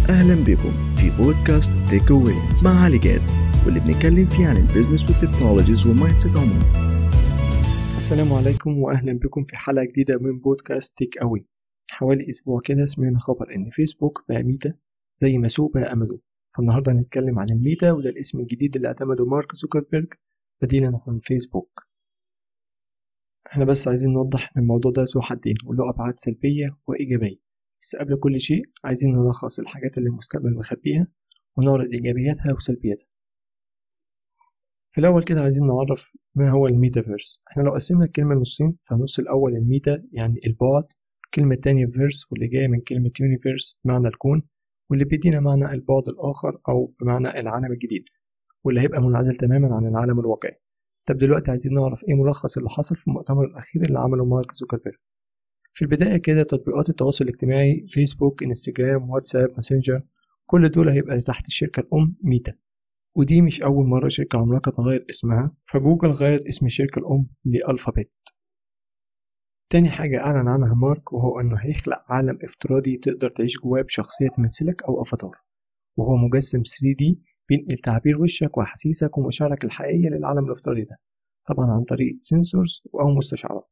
أهلا بكم في بودكاست تيك أواي مع علي جاد واللي بنتكلم فيه عن البيزنس والتكنولوجيز والمايند سيت عموما السلام عليكم واهلا بكم في حلقه جديده من بودكاست تيك اوي حوالي اسبوع كده سمعنا خبر ان فيسبوك بقى ميتا زي ما سوق بقى امازون فالنهارده هنتكلم عن الميتا وده الاسم الجديد اللي اعتمده مارك زوكربيرج بديلا عن فيسبوك احنا بس عايزين نوضح ان الموضوع ده ذو حدين وله ابعاد سلبيه وايجابيه بس قبل كل شيء عايزين نلخص الحاجات اللي المستقبل مخبيها ونعرض ايجابياتها وسلبياتها في الأول كده عايزين نعرف ما هو الميتافيرس احنا لو قسمنا الكلمة نصين فالنص الأول الميتا يعني البعد الكلمة التانية فيرس واللي جاية من كلمة يونيفيرس بمعنى الكون واللي بيدينا معنى البعد الآخر أو بمعنى العالم الجديد واللي هيبقى منعزل تماما عن العالم الواقعي طب دلوقتي عايزين نعرف ايه ملخص اللي حصل في المؤتمر الأخير اللي عمله مارك زوكربيرج في البداية كده تطبيقات التواصل الاجتماعي فيسبوك انستجرام واتساب ماسنجر كل دول هيبقى تحت الشركة الأم ميتا ودي مش أول مرة شركة عملاقة تغير اسمها فجوجل غيرت اسم الشركة الأم لألفابت تاني حاجة أعلن عنها مارك وهو إنه هيخلق عالم افتراضي تقدر تعيش جواه بشخصية تمثلك أو أفاتار وهو مجسم 3D بينقل تعبير وشك وأحاسيسك ومشاعرك الحقيقية للعالم الافتراضي ده طبعا عن طريق سنسورز أو مستشعرات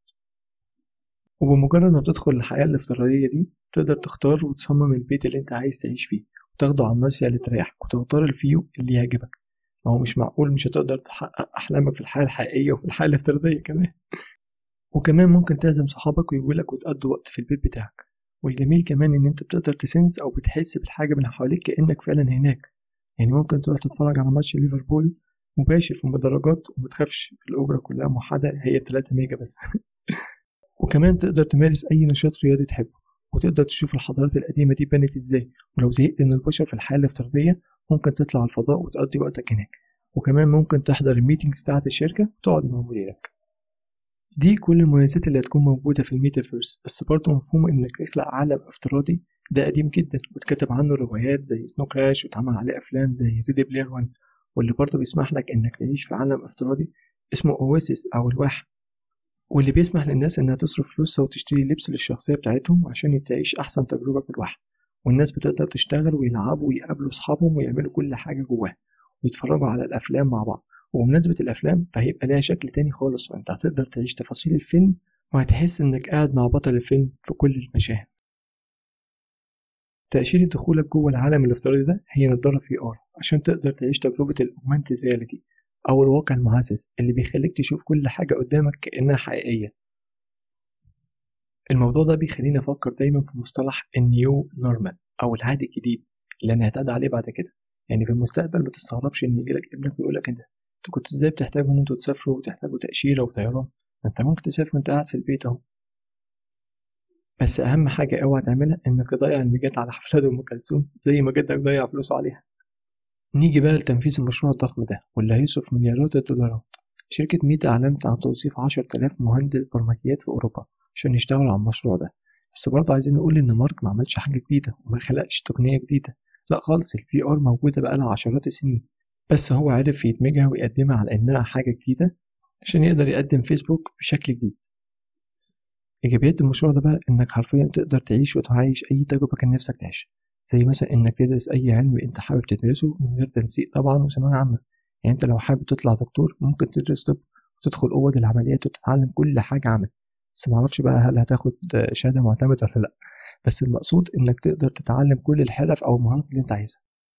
وبمجرد ما تدخل الحياة الافتراضية دي تقدر تختار وتصمم البيت اللي انت عايز تعيش فيه وتاخده على الناصية اللي تريحك وتختار الفيو اللي يعجبك ما هو مش معقول مش هتقدر تحقق أحلامك في الحياة الحقيقية وفي الحياة الافتراضية كمان وكمان ممكن تعزم صحابك ويجولك وتقضوا وقت في البيت بتاعك والجميل كمان إن أنت بتقدر تسنس أو بتحس بالحاجة من حواليك كأنك فعلا هناك يعني ممكن تروح تتفرج على ماتش ليفربول مباشر في المدرجات ومتخافش الأوبرا كلها موحدة هي 3 ميجا بس وكمان تقدر تمارس أي نشاط رياضي تحبه وتقدر تشوف الحضارات القديمة دي بنت ازاي ولو زهقت من البشر في الحياة الافتراضية ممكن تطلع على الفضاء وتقضي وقتك هناك وكمان ممكن تحضر الميتينجز بتاعة الشركة وتقعد مع مديرك دي كل المميزات اللي هتكون موجودة في الميتافيرس بس برضه مفهوم انك تخلق عالم افتراضي ده قديم جدا واتكتب عنه روايات زي سنو كراش واتعمل عليه افلام زي ريدي بلاير 1 واللي برضه بيسمح لك انك تعيش في عالم افتراضي اسمه اواسيس او الواحة واللي بيسمح للناس إنها تصرف فلوسها وتشتري لبس للشخصية بتاعتهم عشان تعيش أحسن تجربة في الواحة والناس بتقدر تشتغل ويلعبوا ويقابلوا أصحابهم ويعملوا كل حاجة جواها ويتفرجوا على الأفلام مع بعض وبمناسبة الأفلام فهيبقى ليها شكل تاني خالص وأنت هتقدر تعيش تفاصيل الفيلم وهتحس إنك قاعد مع بطل الفيلم في كل المشاهد تأشيرة دخولك جوه العالم الافتراضي ده هي نضارة في ار عشان تقدر تعيش تجربة الأومنتد رياليتي أو الواقع المعزز اللي بيخليك تشوف كل حاجة قدامك كأنها حقيقية الموضوع ده بيخليني أفكر دايما في مصطلح النيو نورمال أو العادي الجديد اللي هنعتاد عليه بعد كده يعني في المستقبل ما تستغربش إن يجيلك ابنك ويقولك أنت أنتوا كنتوا إزاي بتحتاجوا إن أنتوا تسافروا وتحتاجوا تأشيرة وطيران أنت ممكن تسافر وأنت قاعد في البيت أهو بس أهم حاجة أوعى تعملها إنك تضيع الميجات على حفلات أم كلثوم زي ما جدك ضيع فلوسه عليها نيجي بقى لتنفيذ المشروع الضخم ده واللي هيصرف مليارات الدولارات شركة ميتا أعلنت عن توظيف عشر تلاف مهندس برمجيات في أوروبا عشان يشتغلوا على المشروع ده بس برضه عايزين نقول إن مارك ما عملش حاجة جديدة وما خلقش تقنية جديدة لا خالص الفي ار موجودة بقالها عشرات السنين بس هو عرف يدمجها ويقدمها على إنها حاجة جديدة عشان يقدر يقدم فيسبوك بشكل جديد إيجابيات المشروع ده بقى إنك حرفيا تقدر تعيش وتعيش أي تجربة كان نفسك تعيشها زي مثلا انك تدرس اي علم انت حابب تدرسه من غير تنسيق طبعا وثانوية عامة يعني انت لو حابب تطلع دكتور ممكن تدرس طب وتدخل اوض العمليات وتتعلم كل حاجة عمل بس معرفش بقى هل هتاخد شهادة معتمدة ولا لأ بس المقصود انك تقدر تتعلم كل الحرف او المهارات اللي انت عايزها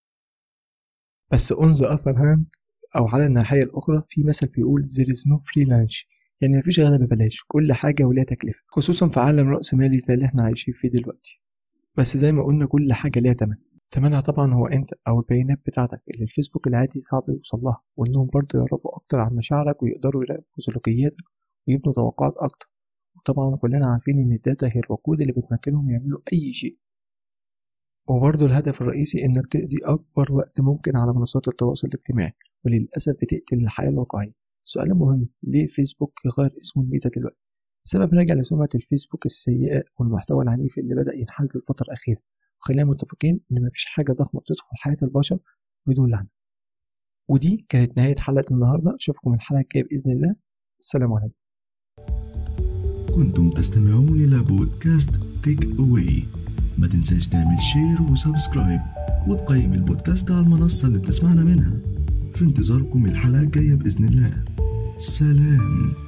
بس on the other hand او على الناحية الاخرى في مثل بيقول there is no free lunch يعني مفيش غدا ببلاش كل حاجة وليها تكلفة خصوصا في عالم رأس مالي زي اللي احنا عايشين فيه دلوقتي بس زي ما قلنا كل حاجة ليها تمن تمنها طبعا هو انت او البيانات بتاعتك اللي الفيسبوك العادي صعب يوصل لها وانهم برضه يعرفوا اكتر عن مشاعرك ويقدروا يراقبوا سلوكياتك ويبنوا توقعات اكتر وطبعا كلنا عارفين ان الداتا هي الوقود اللي بتمكنهم يعملوا اي شيء وبرضه الهدف الرئيسي انك تقضي اكبر وقت ممكن على منصات التواصل الاجتماعي وللاسف بتقتل الحياة الواقعية سؤال مهم ليه فيسبوك يغير اسمه الميتا دلوقتي السبب راجع لسمعة الفيسبوك السيئة والمحتوى العنيف اللي بدأ ينحل في الفترة الأخيرة وخلينا متفقين إن مفيش حاجة ضخمة بتدخل حياة البشر بدون لعنة ودي كانت نهاية حلقة النهاردة أشوفكم الحلقة الجاية بإذن الله السلام عليكم كنتم تستمعون إلى بودكاست تيك أواي ما تنساش تعمل شير وسبسكرايب وتقيم البودكاست على المنصة اللي بتسمعنا منها في انتظاركم الحلقة الجاية بإذن الله سلام